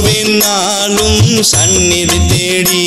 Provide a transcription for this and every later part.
வருவேன் நாளும் சந்நிதி தேடி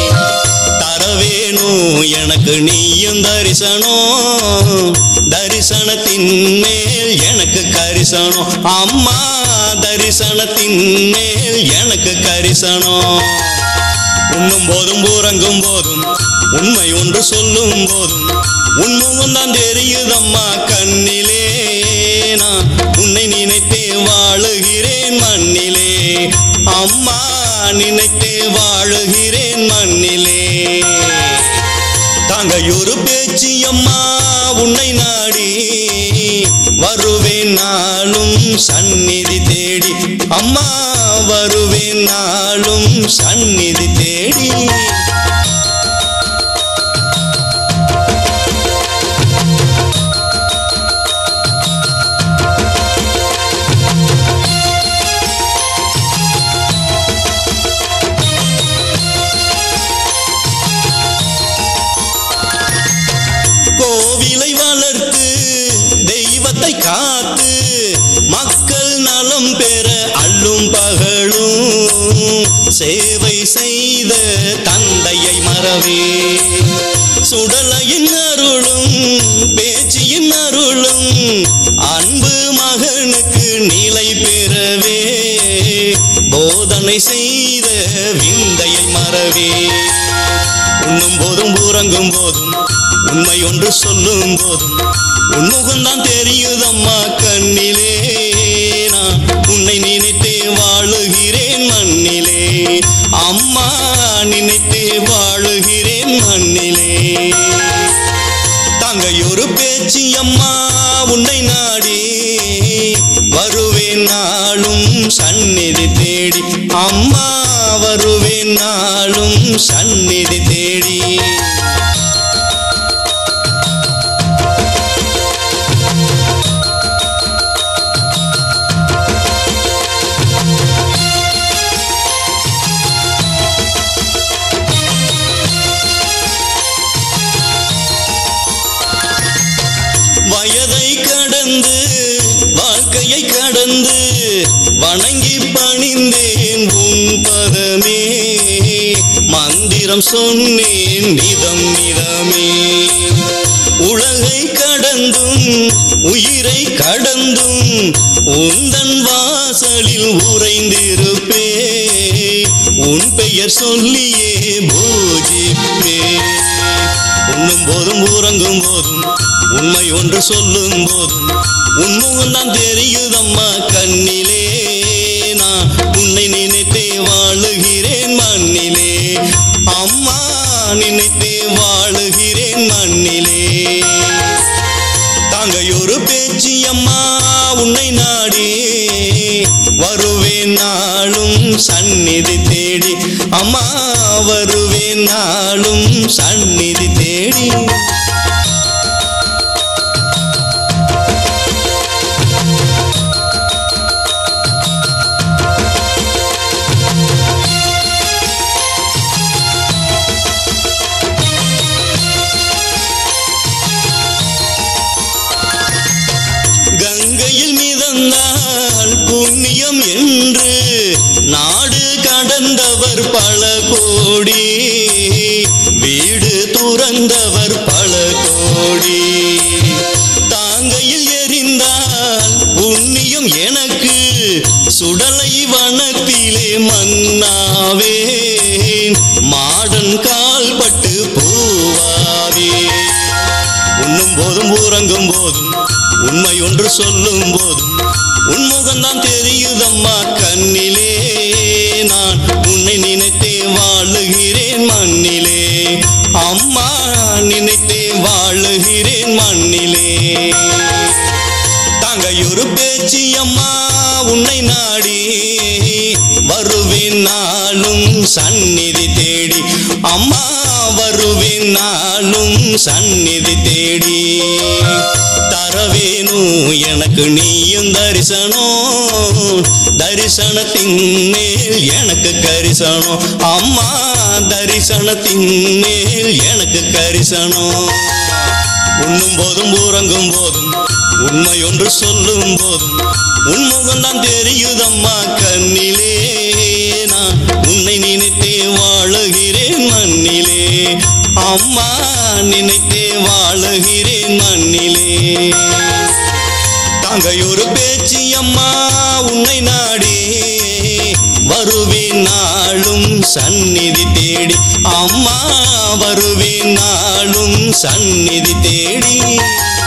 தரவேணும் எனக்கு நீயும் தரிசனம் தரிசனத்தின் மேல் எனக்கு கரிசனம் அம்மா தரிசனத்தின் மேல் எனக்கு கரிசனம் உண்ணும் போதும் ஊரங்கும் போதும் உண்மை ஒன்று சொல்லும் போதும் உண்முகம் தான் தெரியுதம்மா கண்ணிலே நான் உன்னை நினைத்தே வாழுகிறேன் மண்ணிலே அம்மா நினைத்தே வாழுகிறேன் மண்ணிலே தாங்கையொரு பேச்சு அம்மா உன்னை நாடி வருவேன் நாளும் சந்நிதி தேடி அம்மா வருவேன் நாளும் சந்நிதி தேடி கோவிலை வளர்த்து தெய்வத்தை காத்து மக்கள் நலம் பெற அள்ளும் பகலும் சேவை செய்த தந்தையை மறவே சுடலையின் அருளும் பேச்சியின் அருளும் அன்பு மகனுக்கு நிலை பெறவே போதனை செய்த விந்தையை மறவே உண்ணும் போதும் ஊரங்கும் போதும் உண்மை ஒன்று சொல்லும் போதும் உன்முகம் தான் தெரியுதம்மா கண்ணிலே நான் உன்னை நினைத்தே வாழுகிறேன் மண்ணிலே அம்மா நினைத்தே வாழுகிறேன் மண்ணிலே தங்கையொரு பேச்சு அம்மா உன்னை நாடி வருவேன் நாளும் சந்நிதி தேடி அம்மா வருவேன் நாளும் சந்நிதி தேடி வயதை கடந்து வாழ்க்கையை கடந்து வணங்கி பணிந்தேன் உன் பதமே மந்திரம் சொன்னேன் நிதம் நிதமே உலகை கடந்தும் உயிரை கடந்தும் உந்தன் வாசலில் உறைந்திருப்பே உன் பெயர் சொல்லியே பூஜிப்பே உண்ணும் போதும் ஊரங்கும் போதும் உண்மை ஒன்று சொல்லும் போதும் உன்முகம் தான் தெரியுதம்மா கண்ணிலே நான் உன்னை நினைத்தே வாழுகிறேன் மண்ணிலே அம்மா நினைத்தே வாழுகிறேன் மண்ணிலே தாங்கையொரு பேச்சு அம்மா உன்னை நாடி வருவேன் நாளும் சந்நிதி தேடி அம்மா வருவேன் நாளும் சந்நிதி தேடி கங்கையில் மிதந்தால் புண்ணியம் என்று நாடு கடந்தவர் பல கோடி வீடு துறந்தவர் பல கோடி தாங்கையில் எரிந்தால் புண்ணியம் எனக்கு சுடலை வனத்திலே மன்னாவேன் மாடன் கால்பட்டு பூவாவே உண்ணும் போதும் ஊரங்கும் போதும் உண்மை ஒன்று சொல்லும் போதும் உன்முகம் தான் தெரியுதம்மா கண்ணிலே நான் உன்னை நினைத்தே வாழுகிறேன் மண்ணிலே அம்மா நினைத்தே வாழுகிறேன் மண்ணிலே தாங்கையொரு பேச்சு அம்மா உன்னை நாடி வருவேன் நாளும் சந்நிதி தேடி அம்மா வருவேன் நாளும் சந்நிதி தேடி தரவேணும் எனக்கு நீயும் தரிசனம் தரிசனத்தின் மேல் எனக்கு கரிசனம் அம்மா தரிசனத்தின் மேல் எனக்கு கரிசனம் உண்ணும் போதும் ஊரங்கும் போதும் உண்மை ஒன்று சொல்லும் போதும் உன்முகம் தான் தெரியுதம்மா கண்ணிலே அம்மா நினைத்தே வாழுகிறேன் மண்ணிலே தங்கையொரு பேச்சு அம்மா உன்னை நாடி வருவேன் நாளும் சந்நிதி தேடி அம்மா வருவேன் நாளும் சந்நிதி தேடி